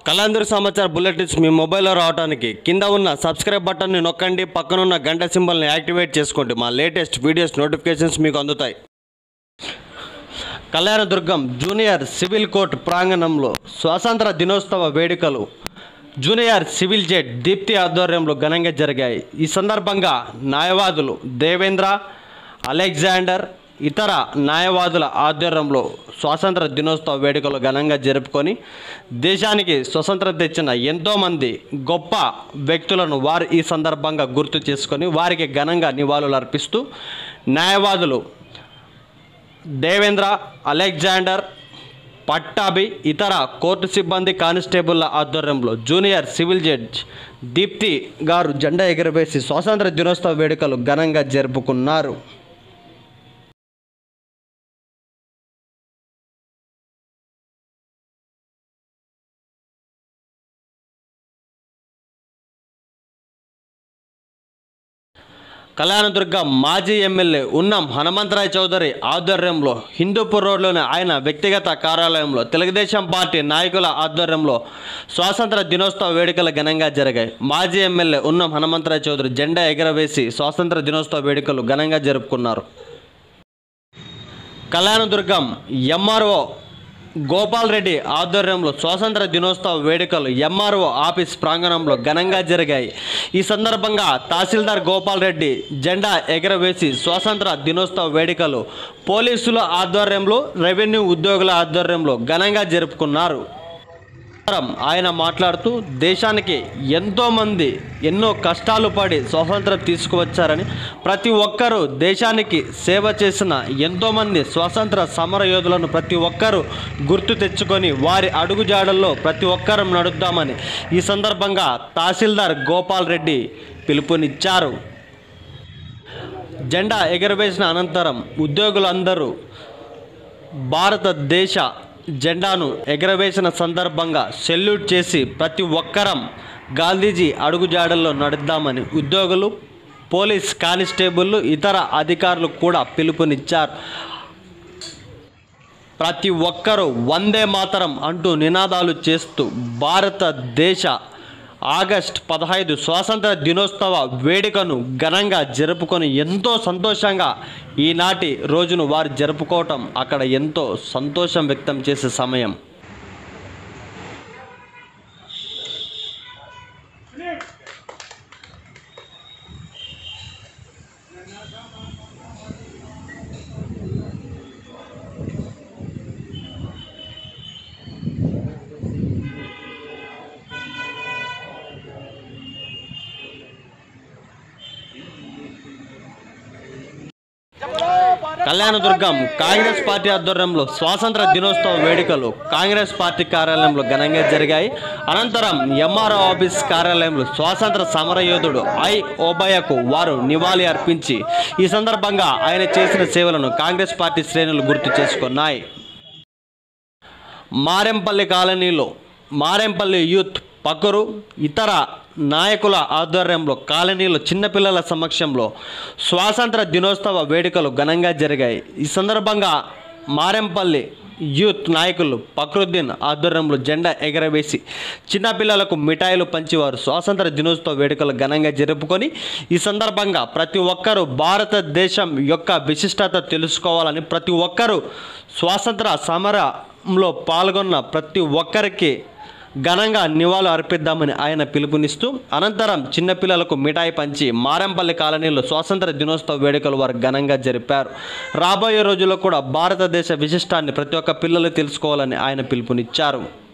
కళాంధ్ర సమాచార బులెటిన్స్ మీ మొబైల్లో రావడానికి కింద ఉన్న సబ్స్క్రైబ్ బటన్ని నొక్కండి పక్కనున్న గంట సింబల్ని యాక్టివేట్ చేసుకోండి మా లేటెస్ట్ వీడియోస్ నోటిఫికేషన్స్ మీకు అందుతాయి కళ్యాణదుర్గం జూనియర్ సివిల్ కోర్టు ప్రాంగణంలో స్వాతంత్ర దినోత్సవ వేడుకలు జూనియర్ సివిల్ జెడ్ దీప్తి ఆధ్వర్యంలో ఘనంగా జరిగాయి ఈ సందర్భంగా న్యాయవాదులు దేవేంద్ర అలెగ్జాండర్ ఇతర న్యాయవాదుల ఆధ్వర్యంలో స్వాతంత్ర దినోత్సవ వేడుకలు ఘనంగా జరుపుకొని దేశానికి స్వతంత్రం తెచ్చిన ఎంతోమంది గొప్ప వ్యక్తులను వారు ఈ సందర్భంగా గుర్తు చేసుకొని వారికి ఘనంగా నివాళులు అర్పిస్తూ న్యాయవాదులు దేవేంద్ర అలెగ్జాండర్ పట్టాభి ఇతర కోర్టు సిబ్బంది కానిస్టేబుల్ల ఆధ్వర్యంలో జూనియర్ సివిల్ జడ్జ్ దీప్తి గారు జెండా ఎగురవేసి స్వాతంత్ర దినోత్సవ వేడుకలు ఘనంగా జరుపుకున్నారు కళ్యాణదుర్గం మాజీ ఎమ్మెల్యే ఉన్నం హనుమంతరాయ్ చౌదరి ఆధ్వర్యంలో హిందూపూర్ రోడ్లోని ఆయన వ్యక్తిగత కార్యాలయంలో తెలుగుదేశం పార్టీ నాయకుల ఆధ్వర్యంలో స్వాతంత్ర దినోత్సవ వేడుకలు ఘనంగా జరిగాయి మాజీ ఎమ్మెల్యే ఉన్నం హనుమంతరాయ్ చౌదరి జెండా ఎగరవేసి స్వాతంత్ర దినోత్సవ వేడుకలు ఘనంగా జరుపుకున్నారు కళ్యాణదుర్గం ఎంఆర్ఓ గోపాల్ రెడ్డి ఆధ్వర్యంలో స్వాతంత్ర దినోత్సవ వేడుకలు ఎంఆర్ఓ ఆఫీస్ ప్రాంగణంలో ఘనంగా జరిగాయి ఈ సందర్భంగా తహసీల్దార్ గోపాల్ రెడ్డి జెండా ఎగరవేసి స్వాతంత్ర దినోత్సవ వేడుకలు పోలీసుల ఆధ్వర్యంలో రెవెన్యూ ఉద్యోగుల ఆధ్వర్యంలో ఘనంగా జరుపుకున్నారు అనంతరం ఆయన మాట్లాడుతూ దేశానికి ఎంతోమంది ఎన్నో కష్టాలు పడి స్వాతంత్రం తీసుకువచ్చారని ప్రతి ఒక్కరూ దేశానికి సేవ చేసిన ఎంతోమంది స్వాతంత్ర సమర యోధులను ప్రతి ఒక్కరూ గుర్తు తెచ్చుకొని వారి అడుగుజాడల్లో ప్రతి ఒక్కరం నడుద్దామని ఈ సందర్భంగా తహసీల్దార్ గోపాల్ రెడ్డి పిలుపునిచ్చారు జెండా ఎగరవేసిన అనంతరం ఉద్యోగులందరూ భారతదేశ జెండాను ఎగరవేసిన సందర్భంగా సెల్యూట్ చేసి ప్రతి ఒక్కరం గాంధీజీ అడుగుజాడల్లో నడుద్దామని ఉద్యోగులు పోలీస్ కానిస్టేబుళ్ళు ఇతర అధికారులు కూడా పిలుపునిచ్చారు ప్రతి ఒక్కరూ వందే మాతరం అంటూ నినాదాలు చేస్తూ భారతదేశ ఆగస్ట్ పదహైదు స్వాతంత్ర దినోత్సవ వేడుకను ఘనంగా జరుపుకొని ఎంతో సంతోషంగా ఈనాటి రోజును వారు జరుపుకోవటం అక్కడ ఎంతో సంతోషం వ్యక్తం చేసే సమయం కళ్యాణదుర్గం కాంగ్రెస్ పార్టీ ఆధ్వర్యంలో స్వాతంత్ర దినోత్సవ వేడుకలు కాంగ్రెస్ పార్టీ కార్యాలయంలో ఘనంగా జరిగాయి అనంతరం ఎంఆర్ఓ ఆఫీస్ కార్యాలయంలో స్వాతంత్ర సమరయోధుడు ఐ ఓబయ్యకు వారు నివాళి అర్పించి ఈ సందర్భంగా ఆయన చేసిన సేవలను కాంగ్రెస్ పార్టీ శ్రేణులు గుర్తు చేసుకున్నాయి మారెంపల్లి కాలనీలో మారెంపల్లి యూత్ పకరు ఇతర నాయకుల ఆధ్వర్యంలో కాలనీలో చిన్నపిల్లల సమక్షంలో స్వాతంత్ర దినోత్సవ వేడుకలు ఘనంగా జరిగాయి ఈ సందర్భంగా మారెంపల్లి యూత్ నాయకులు ఫక్రుద్దీన్ ఆధ్వర్యంలో జెండా ఎగరవేసి చిన్నపిల్లలకు మిఠాయిలు పంచేవారు స్వాతంత్ర దినోత్సవ వేడుకలు ఘనంగా జరుపుకొని ఈ సందర్భంగా ప్రతి ఒక్కరూ భారతదేశం యొక్క విశిష్టత తెలుసుకోవాలని ప్రతి ఒక్కరూ స్వాతంత్ర సమరంలో పాల్గొన్న ప్రతి ఒక్కరికి ఘనంగా నివాళులు అర్పిద్దామని ఆయన పిలుపునిస్తూ అనంతరం చిన్నపిల్లలకు మిఠాయి పంచి మారంపల్లి కాలనీలో స్వాతంత్ర దినోత్సవ వేడుకలు వారు ఘనంగా జరిపారు రాబోయే రోజుల్లో కూడా భారతదేశ విశిష్టాన్ని ప్రతి ఒక్క పిల్లలు తెలుసుకోవాలని ఆయన పిలుపునిచ్చారు